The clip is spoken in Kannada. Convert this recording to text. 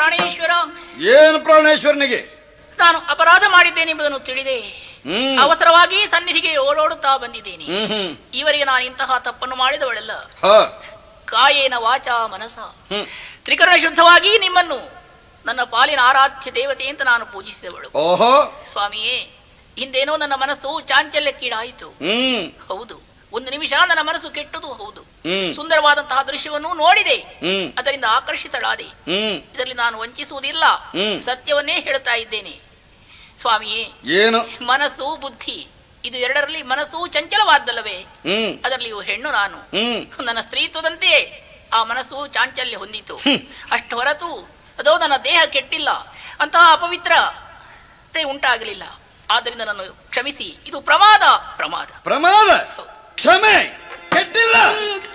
ಪ್ರಾಣೇಶ್ವರ ಏನು ಪ್ರಾಣೇಶ್ವರನಿಗೆ ನಾನು ಅಪರಾಧ ಮಾಡಿದ್ದೇನೆಂಬುದನ್ನು ತಿಳಿದೆ ಹ್ಮ್ ಅವಸರವಾಗಿ ಸನ್ನಿಧಿಗೆ ಓಡೋಡುತ್ತಾ ಬಂದಿದ್ದೇನೆ ಹ್ಮ್ ಹ್ಮ್ ಇವರಿಗೆ ನಾನು ಇಂತಹ ತಪ್ಪನ್ನು ಮಾಡಿದವಳೆಲ್ಲ ಹ ಕಾಯೇನ ವಾಚ ಮನಸ ಹ್ಮ್ ತ್ರಿಕರಣ ಶುದ್ಧವಾಗಿ ನಿಮ್ಮನ್ನು ನನ್ನ ಪಾಲಿನ ಆರಾಧ್ಯ ದೇವತೆ ಅಂತ ನಾನು ಪೂಜಿಸಿದವಳು ಓಹೋ ಸ್ವಾಮಿಯೇ ಹಿಂದೇನೋ ನನ್ನ ಮನಸ್ಸು ಚಾಂಚಲ್ಯಕ್ಕೀಡಾಯಿತು ಹ್ಮ್ ಹೌದು ಒಂದು ನಿಮಿಷ ನನ್ನ ಮನಸ್ಸು ಕೆಟ್ಟದು ಹೌದು ಹ್ಮ್ ಸುಂದರವಾದಂತಹ ದೃಶ್ಯವನ್ನು ನೋಡಿದೆ ಹ್ಮ್ ಅದರಿಂದ ಆಕರ್ಷಿತಳಾದೆ ಹ್ಮ್ ಇದರಲ್ಲಿ ನಾನು ವಂಚಿಸುವುದಿಲ್ಲ ಹ್ಮ್. ಸತ್ಯವನ್ನೇ ಹೇಳ್ತಾ ಇದ್ದೇನೆ ಸ್ವಾಮಿಯೇ ಏನು ಮನಸ್ಸು ಬುದ್ಧಿ ಇದು ಎರಡರಲ್ಲಿ ಮನಸ್ಸು ಚಂಚಲವಾದ್ದಲ್ಲವೇ ಹ್ಮ್ ಅದರಲ್ಲಿಯೂ ಹೆಣ್ಣು ನಾನು ಹ್ಮ್ ನನ್ನ ಸ್ತ್ರೀತ್ವದಂತೆಯೇ ಆ ಮನಸ್ಸು ಚಾಂಚಲ್ಯ ಹೊಂದಿತು ಅಷ್ಟು ಹೊರತು ಅದೋ ನನ್ನ ದೇಹ ಕೆಟ್ಟಿಲ್ಲ ಅಂತಹ ಅಪವಿತ್ರತೆ ಉಂಟಾಗಲಿಲ್ಲ ಆದ್ದರಿಂದ ನಾನು ಕ್ಷಮಿಸಿ ಇದು ಪ್ರಮಾದ ಪ್ರಮಾದ ಪ್ರಮಾದ ಕ್ಷಮೆ ಕೆಟ್ಟಿಲ್ಲ